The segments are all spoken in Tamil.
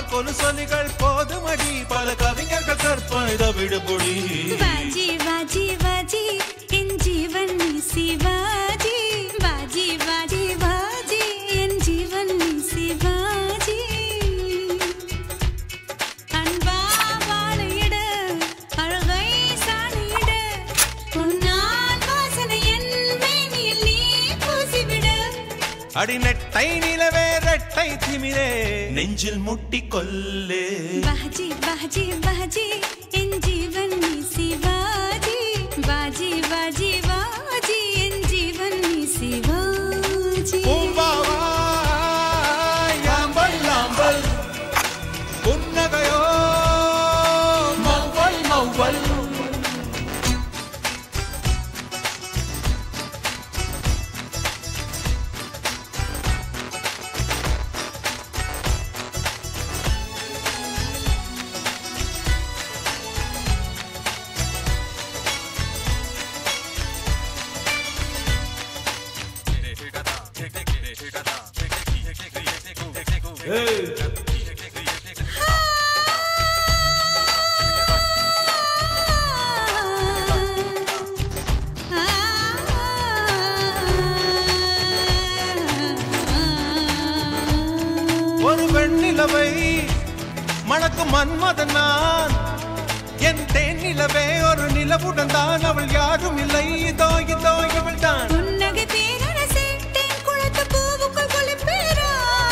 கார் கொலுசொலிகள் போதுமடி பல கவிஞர்கள் கற்பனை விடுபொடி बाजी बाजी बाजी என் ஜீவன் நீ சிவாஜி बाजी बाजी बाजी என் ஜீவன் நீ சிவாஜி அன்பா வாழையிட அழகை சாணியிட உன்னான் வாசனை என் மேனியில் நீ பூசிவிட அடி நெட்டை நிலவே ரெட்டை திமிரே நெஞ்சில் முட்டி கொல்லே बाजी बाजी बाजी என் ஜீவன் நீ சிவாஜி बाजी बाजी बाजी என் ஜீவன் நீ சிவாஜி பூம்பாவாய் ஆம்பல் ஆம்பல் புன்னகையோ மௌவல் மௌவல் ஒரு வெண்ணிலவை மணக்கும் மன்மதன் நான் என் தேன் நிலவே ஒரு நிலவுடன் தான் அவள் யாரும் இல்லை இதோ இதோ இவள் தான் புன்னகை பேரரசே தேன் குளத்து பூவுக்குள் குளிப்பேரா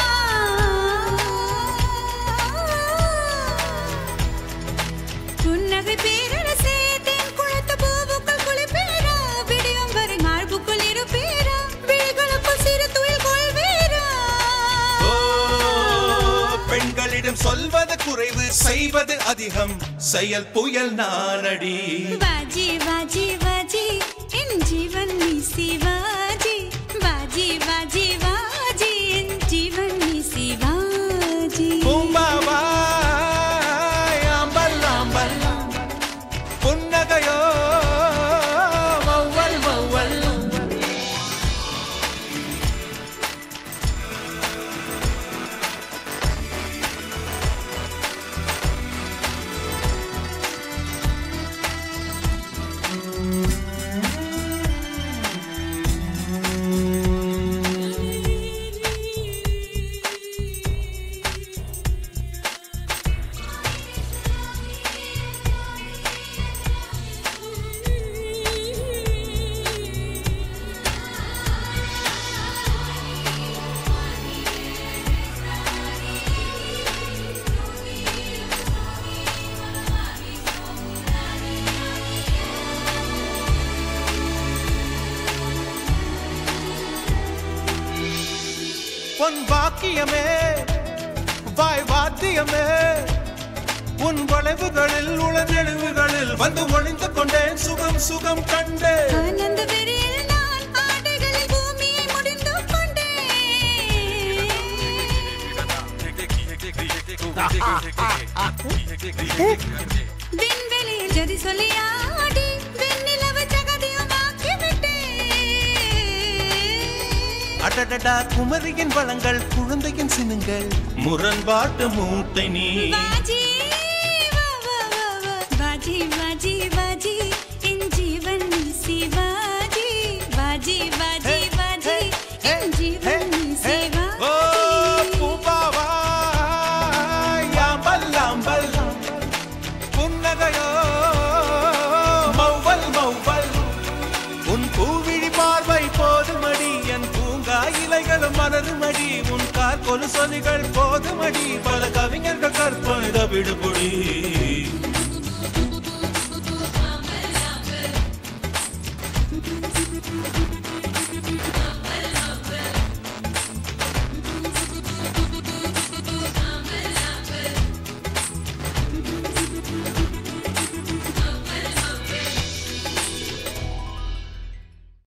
புன்னகை பேரரசே தேன் குளத்து பூவுக்குள் குளிப்பேரா விடியும் வரை மார்புக்குள் இருப்பேரா விழிகளுக்குள் சிறு துயில் கொள்வேரா ஓ, பெண்களிடம் சொல்வது குறைவு செய்வது அதிகம் செயல் புயல் நானடி बाजी बाजी बाजी इन जीवन में शिवाजी बाजी बाजी बाजी इन जीवन में शिवाजी பூம்பாவாய் ஆம்பல் ஆம்பல் புன்னகையோ மௌவல் மௌவல் பொன் வாக்கியமே வாய் வாத்தியமே உன் வளைவுகளில் உளநெழுவுகளில் வந்து ஒளிந்து கொண்டேன் சுகம் சுகம் கண்டேன் ஆனந்த வெறியில் நான் ஆடைகளில் பூமியை முடிந்து கொண்டேன் விண்வெளியில் ஜதி சொல்லி ஆடி வெண்ணிலவு ஜகதியுமாக்கி விட்டேன் அடடடா குமரியின் வளங்கள் குழந்தையின் சினுங்கள் முரண்பாட்டு மூட்டை நீ बाजी वा वा वा वा बाजी बाजी बाजी इन जीवन में शिवाजी बाजी बाजी बाजी इन जीवन में ஓ शिवाजी பூம்பாவாய் ஆம்பல் ஆம்பல் புன்னகையோ மௌவல் மௌவல் உன் பூவிழி பார்வை போதுமடி என் பூங்கா இலைகளும் மலருமடி உன் கார் கொலுசொலிகள் போதுமடி பல கவிஞர்கள் கற்பனை விடுபொடி